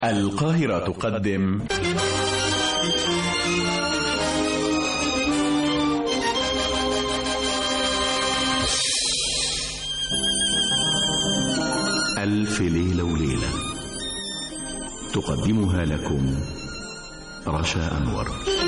القاهرة تقدم ألف ليلة وليلة تقدمها لكم رشا أنور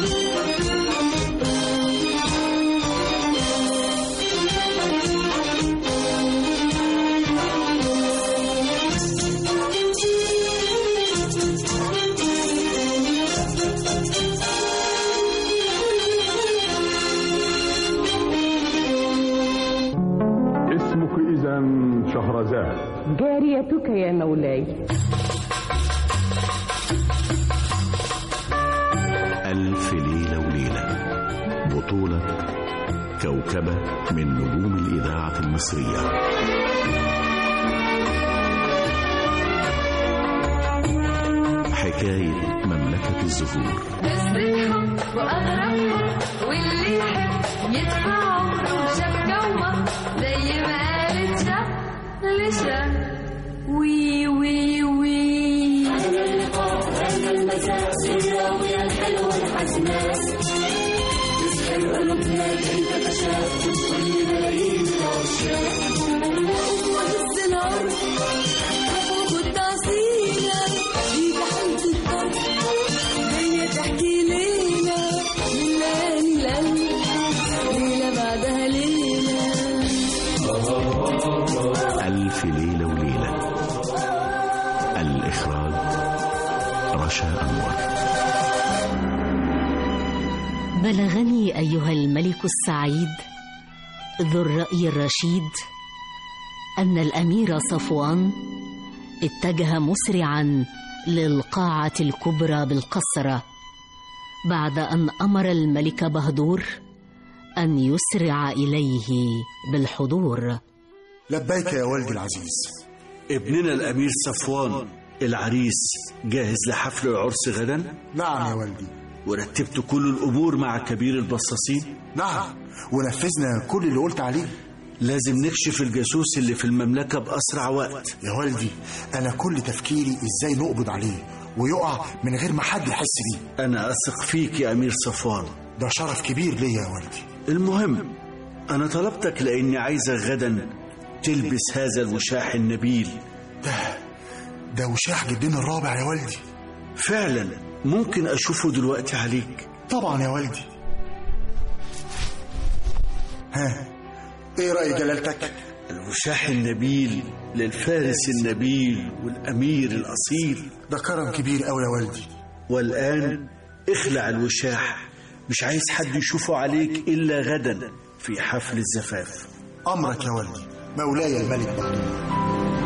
اسمك إذا شهرزاد جاريتك يا مولاي ألف ليلة وليلة بطولة كوكبة من نجوم الإذاعة المصرية حكاية مملكة الزهور نسرتهم وأغربهم واللي يحب يدفع عمره شاف جوه زي ما قالت شاف لشاف وي وي وي كنت أصيلة دي حالة الطرف جاية تحكي ليلة من ليالي القلب ليلة بعدها ليلة ألف ليلة وليلة الإخراج رشا أنور بلغني ايها الملك السعيد ذو الراي الرشيد ان الامير صفوان اتجه مسرعا للقاعه الكبرى بالقصر بعد ان امر الملك بهدور ان يسرع اليه بالحضور لبيك يا والدي العزيز ابننا الأمير صفوان العريس جاهز لحفل العرس غدا نعم يا والدي ورتبت كل الأمور مع كبير البصاصين نعم ونفذنا كل اللي قلت عليه لازم نكشف الجاسوس اللي في المملكة بأسرع وقت يا والدي أنا كل تفكيري إزاي نقبض عليه ويقع من غير ما حد يحس بيه أنا أثق فيك يا أمير صفوان ده شرف كبير ليا يا والدي المهم أنا طلبتك لأني عايزك غدا تلبس هذا الوشاح النبيل ده ده وشاح جدنا الرابع يا والدي فعلا ممكن أشوفه دلوقتي عليك طبعا يا والدي ها ايه رأي جلالتك الوشاح النبيل للفارس النبيل والأمير الأصيل ده كرم كبير قوي يا والدي والآن اخلع الوشاح مش عايز حد يشوفه عليك إلا غدا في حفل الزفاف أمرك يا والدي مولاي الملك بهدور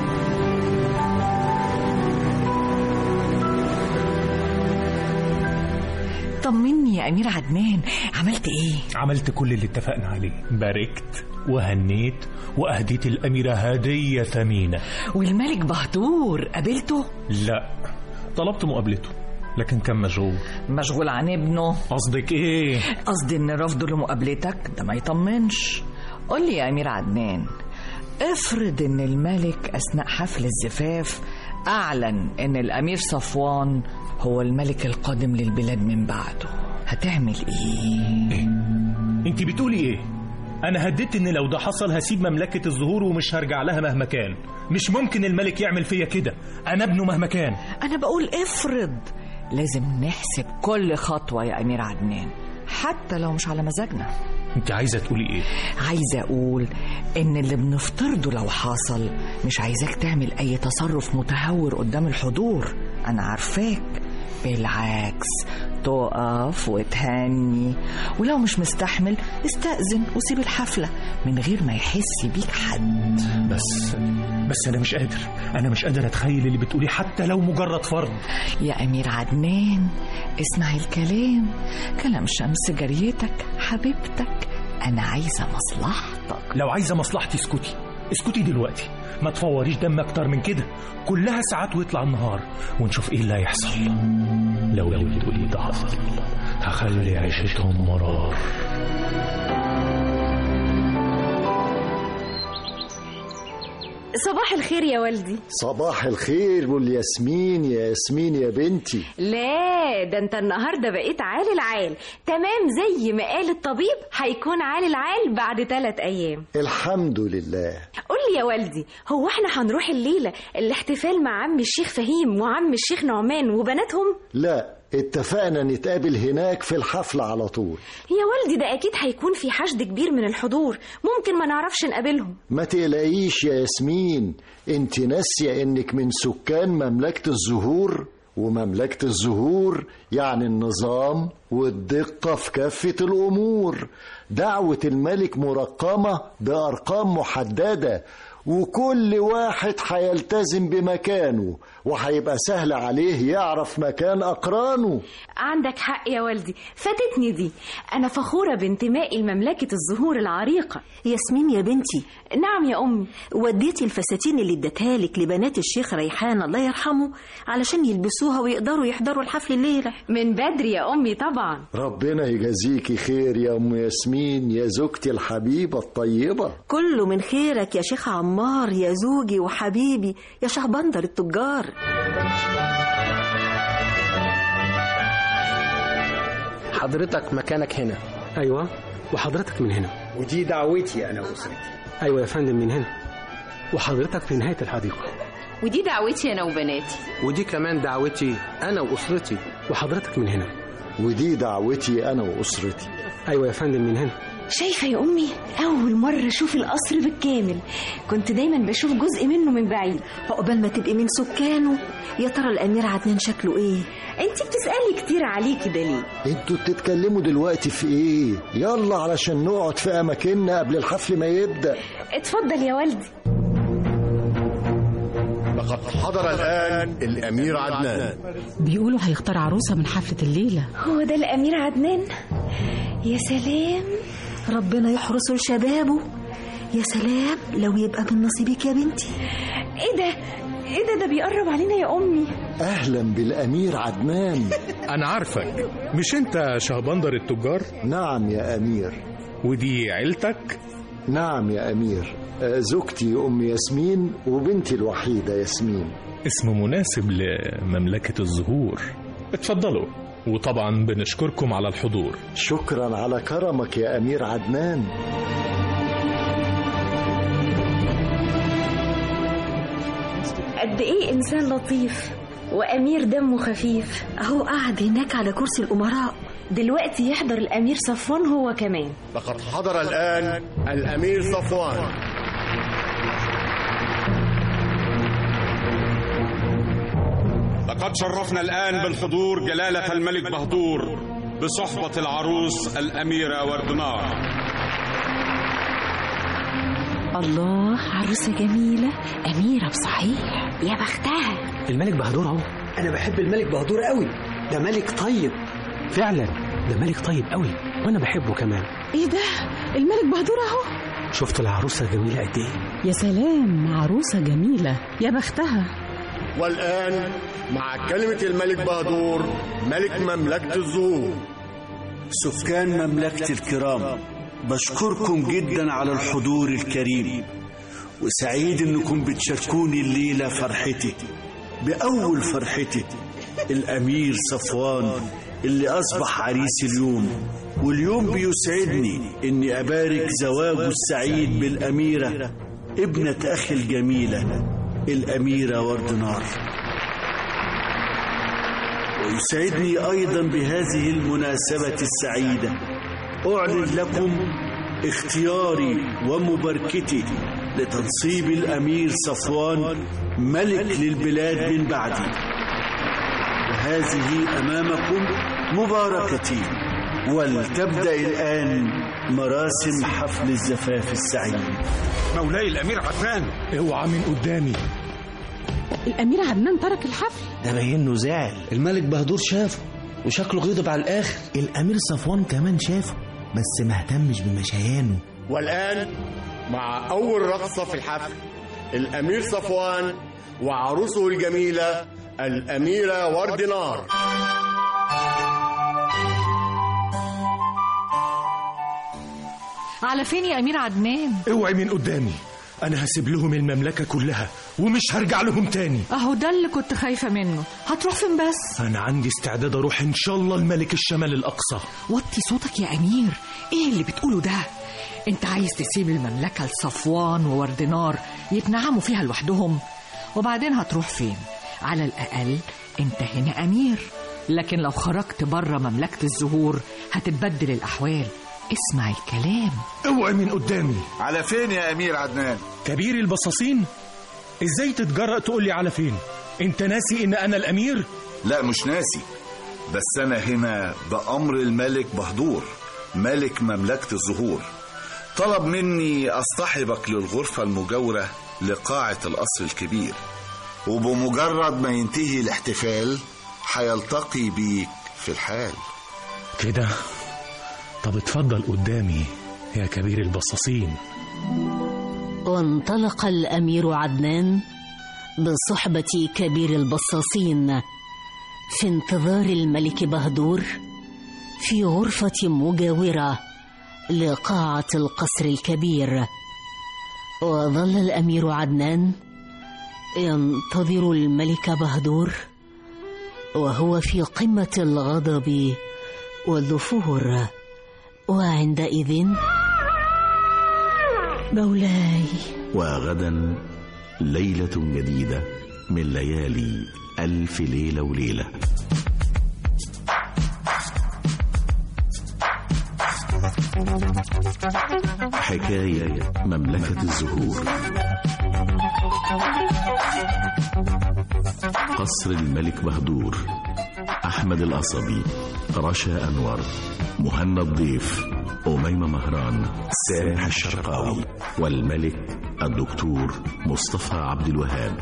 طمني يا أمير عدنان عملت إيه؟ عملت كل اللي اتفقنا عليه باركت وهنيت وأهديت الأميرة هدية ثمينة والملك بهدور قابلته؟ لا طلبت مقابلته لكن كان مشغول مشغول عن ابنه قصدك ايه قصدي إن رفضه لمقابلتك ده ما يطمنش قول لي يا أمير عدنان افرض إن الملك أثناء حفل الزفاف أعلن إن الأمير صفوان هو الملك القادم للبلاد من بعده هتعمل إيه؟ ايه انت بتقولي ايه انا هددت ان لو ده حصل هسيب مملكة الزهور ومش هرجع لها مهما كان مش ممكن الملك يعمل فيا كده انا ابنه مهما كان أنا بقول افرض لازم نحسب كل خطوة يا أمير عدنان حتى لو مش على مزاجنا انت عايزة تقولي ايه عايزة أقول إن اللي بنفترضه لو حصل مش عايزاك تعمل أي تصرف متهور قدام الحضور أنا عارفاك بالعكس تقف وتهني ولو مش مستحمل استأذن وسيب الحفلة من غير ما يحس بيك حد بس بس انا مش قادر انا مش قادر اتخيل اللي بتقوليه حتى لو مجرد فرض يا أمير عدنان اسمع الكلام كلام شمس جريتك حبيبتك أنا عايزة مصلحتك لو عايزة مصلحتي اسكتي اسكتي دلوقتي ما تفوريش دم اكتر من كده كلها ساعات ويطلع النهار ونشوف ايه اللي هيحصل لو لو تقولي ده حصل هخلي عيشتهم مرار صباح الخير يا والدي صباح الخير والياسمين يا ياسمين يا بنتي لا ده انت النهارده بقيت عال العال تمام زي ما قال الطبيب هيكون عال العال بعد ثلاث ايام الحمد لله قول لي يا والدي هو احنا هنروح الليله الاحتفال مع عم الشيخ فهيم وعم الشيخ نعمان وبناتهم لا اتفقنا نتقابل هناك في الحفلة على طول يا والدي ده اكيد هيكون في حشد كبير من الحضور ممكن ما نعرفش نقابلهم ما تقلقيش يا ياسمين انت ناسية انك من سكان مملكة الزهور ومملكة الزهور يعني النظام والدقة في كافة الأمور دعوة الملك مرقمة بأرقام محددة وكل واحد هيلتزم بمكانه وهيبقى سهل عليه يعرف مكان أقرانه عندك حق يا والدي فاتتني دي أنا فخورة بانتمائي لمملكة الزهور العريقة ياسمين يا بنتي نعم يا أمي وديتي الفساتين اللي ادتها لك لبنات الشيخ ريحان الله يرحمه علشان يلبسوها ويقدروا يحضروا الحفل الليلة من بدري يا أمي طبعا ربنا يجازيكي خير يا أم ياسمين يا زوجتي الحبيبة الطيبة كله من خيرك يا شيخ عمار يا زوجي وحبيبي يا شهبندر التجار حضرتك مكانك هنا ايوه وحضرتك من هنا ودي دعوتي انا واسرتي ايوه يا فندم من هنا وحضرتك في نهايه الحديقه ودي دعوتي انا وبناتي ودي كمان دعوتي انا واسرتي وحضرتك من هنا ودي دعوتي أنا وأسرتي ايوه يا فندم من هنا شايفة يا أمي أول مرة أشوف القصر بالكامل كنت دايما بشوف جزء منه من بعيد عقبال ما تبقي من سكانه يا ترى الأمير عدنان شكله إيه أنت بتسألي كتير عليه كده ليه انتوا بتتكلموا دلوقتي في ايه يلا علشان نقعد في اماكننا قبل الحفل ما يبدأ اتفضل يا والدي لقد حضر الآن الأمير عدنان بيقولوا هيختار عروسة من حفلة الليلة هو ده الأمير عدنان يا سلام ربنا يحرسه لشبابه يا سلام لو يبقى من نصيبك يا بنتي إيه ده إيه ده ده بيقرب علينا يا أمي اهلا بالامير عدنان أنا عارفك مش أنت شهبندر التجار؟ نعم يا امير ودي عيلتك؟ نعم يا امير آه، زوجتي ام ياسمين وبنتي الوحيده ياسمين اسم مناسب لمملكة الزهور اتفضلوا وطبعا بنشكركم على الحضور شكرا على كرمك يا امير عدنان قد إيه إنسان لطيف وأمير دمه خفيف أهو قاعد هناك على كرسي الأمراء دلوقتي يحضر الأمير صفوان هو كمان لقد حضر الآن الأمير صفوان لقد شرفنا الآن بالحضور جلالة الملك بهدور بصحبة العروس الأميرة وردنار الله عروسة جميلة أميرة بصحيح يا بختها الملك بهدور اهو انا بحب الملك بهدور قوي ده ملك طيب فعلا ده ملك طيب قوي وانا بحبه كمان ايه ده الملك بهدور اهو شفت العروسة جميلة قد ايه يا سلام عروسة جميلة يا بختها والآن مع كلمة الملك بهدور ملك مملكة الزهور سكان مملكة الكرام بشكركم جدا على الحضور الكريم وسعيد انكم بتشاركوني الليلة فرحتي بأول فرحتي الأمير صفوان اللي أصبح عريس اليوم واليوم بيسعدني إني أبارك زواجه السعيد بالأميرة ابنة أخي الجميلة الأميرة وردنار ويسعدني أيضا بهذه المناسبة السعيدة أعلن لكم اختياري ومباركتي لتنصيب الأمير صفوان ملك للبلاد من بعدي وهذه أمامكم مباركتي ولتبدأ الآن مراسم حفل الزفاف السعيد مولاي الأمير عدنان اوعى من قدامي الأمير عدنان ترك الحفل ده باين له زعل الملك بهدور شافه وشكله غضب على الاخر الامير صفوان كمان شافه بس ما اهتمش بمشيانه والآن مع أول رقصة في الحفل الأمير صفوان وعروسه الجميلة الأميرة وردنار على فين يا أمير عدنان اوعي من قدامي انا هسيب لهم المملكه كلها ومش هرجع لهم تاني اهو ده اللي كنت خايفة منه هتروح فين بس انا عندي استعداد اروح ان شاء الله الملك الشمال الاقصى وطي صوتك يا أمير إيه اللي بتقوله ده أنت عايز تسيب المملكة لصفوان ووردنار يتنعموا فيها لوحدهم وبعدين هتروح فين على الأقل أنت هنا أمير لكن لو خرجت بره مملكة الزهور هتتبدل الأحوال اسمع الكلام اوعي من قدامي على فين يا امير عدنان كبير البصاصين ازاي تتجرأ تقول لي على فين انت ناسي ان انا الامير لا مش ناسي بس انا هنا بامر الملك بهدور ملك مملكه الزهور طلب مني اصطحبك للغرفه المجاوره لقاعه القصر الكبير وبمجرد ما ينتهي الاحتفال هيلتقي بيك في الحال كده طب اتفضل قدامي يا كبير البصاصين وانطلق الأمير عدنان بصحبة كبير البصاصين في انتظار الملك بهدور في غرفة مجاورة لقاعة القصر الكبير وظل الأمير عدنان ينتظر الملك بهدور وهو في قمة الغضب والذفور وعندئذ مولاي وغدا ليلة جديدة من ليالي ألف ليلة وليلة حكاية مملكة الزهور قصر الملك بهدور أحمد القصبي رشا أنور مهنا الضيف أميمة مهران سامح الشرقاوي والملك الدكتور مصطفى عبد الوهاب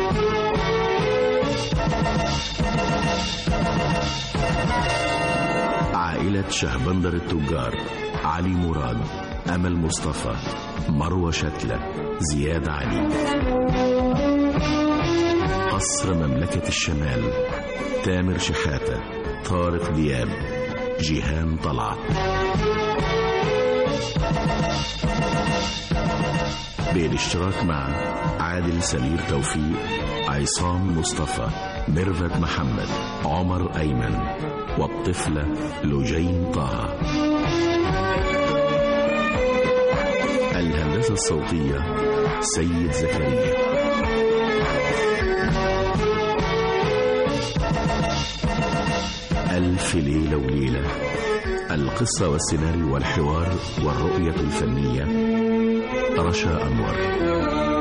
عائلة شهبندر التجار علي مراد أمل مصطفى مروة شتلة زياد علي قصر مملكة الشمال تامر شحاتة طارق دياب جيهان طلعت بالاشتراك مع عادل سمير توفيق عصام مصطفى ميرفت محمد عمر أيمن والطفلة لجين طه الهندسة الصوتية سيد زكريا ألف ليلة وليلة القصة والسيناريو والحوار والرؤية الفنية رشا أنور